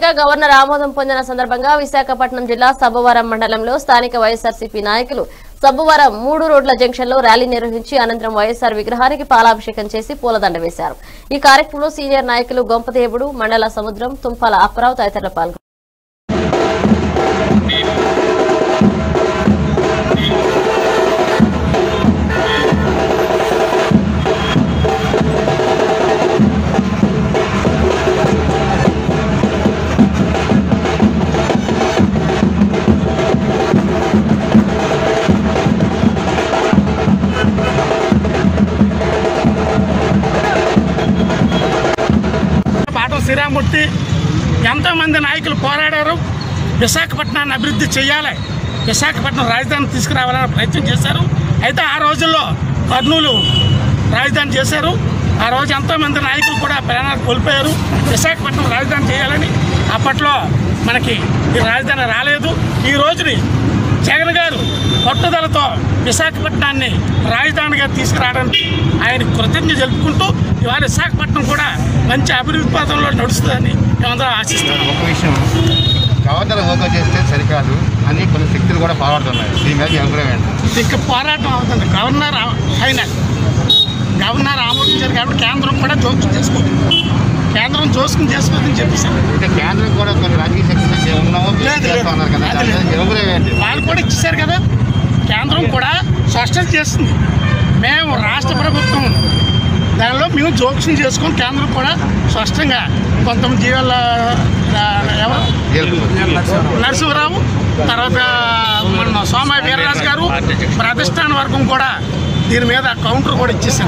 ఇక గవర్నర్ ఆమోదం పొందిన సందర్భంగా విశాఖపట్నం జిల్లా సబ్బవరం మండలంలో స్థానిక వైఎస్ఆర్సీపీ నాయకులు సబ్బవరం మూడు రోడ్ల జంక్షన్ లో ర్యాలీ నిర్వహించి అనంతరం వైఎస్ఆర్ విగ్రహానికి పాలాభిషేకం చేసి పూలదండ వేశారు ఈ కార్యక్రమంలో సీనియర్ నాయకులు గొంపదేవుడు మండల సముద్రం తుంపాల అప్పారావు తదితరులు పాల్గొన్నారు పాటం శ్రీరామూర్తి ఎంతోమంది నాయకులు పోరాడారు విశాఖపట్నాన్ని అభివృద్ధి చేయాలి విశాఖపట్నం రాజధాని తీసుకురావాలని ప్రయత్నం చేశారు అయితే ఆ రోజుల్లో కర్నూలు రాజధాని చేశారు ఆ రోజు ఎంతోమంది నాయకులు కూడా ప్రాణాలు కోల్పోయారు విశాఖపట్నం రాజధాని చేయాలని అప్పట్లో మనకి ఈ రాజధాని రాలేదు ఈ రోజుని జగన్ గారు పట్టుదలతో విశాఖపట్నాన్ని రాజధానిగా తీసుకురావడానికి ఆయన కృతజ్ఞత జరుపుకుంటూ ఇవాళ విశాఖపట్నం కూడా మంచి అభివృద్ధి పథంలో నడుస్తుందని మేమందరం ఆశిస్తున్నాం ఒక విషయం గవర్నర్ హోదా చేస్తే సరికాదు అని కొన్ని శక్తులు కూడా పోరాడుతున్నాయి దీని మీద మీ అభిప్రాయం ఏంటి ఇక పోరాటం అవుతుంది గవర్నర్ ఫైనల్ గవర్నర్ ఆమోదించారు కాబట్టి కేంద్రం కూడా జోక్యం చేసుకోవాలి కేంద్రం జోస్యం చేసుకోవద్దని చెప్పేసారు అంటే కేంద్రం కూడా కొన్ని రాజకీయ శక్తులు ఉన్నామో లేదు, లేదు. చేస్తున్నారు కదా దాని మీద మీ అభిప్రాయం ఏంటి వాళ్ళు కూడా ఇచ్చేసారు కదా కేంద్రం కూడా స్పష్టం చేస్తుంది మేము రాష్ట్ర ప్రభుత్వం దానిలో మేము జోక్యం చేసుకొని కేంద్రం కూడా స్పష్టంగా కొంతమంది జీవాల ఎవరు నరసింహరావు తర్వాత మన సోమయ్య వీర్రాజు గారు ప్రతిష్టాన వర్గం కూడా దీని మీద కౌంటర్ కూడా ఇచ్చేసాం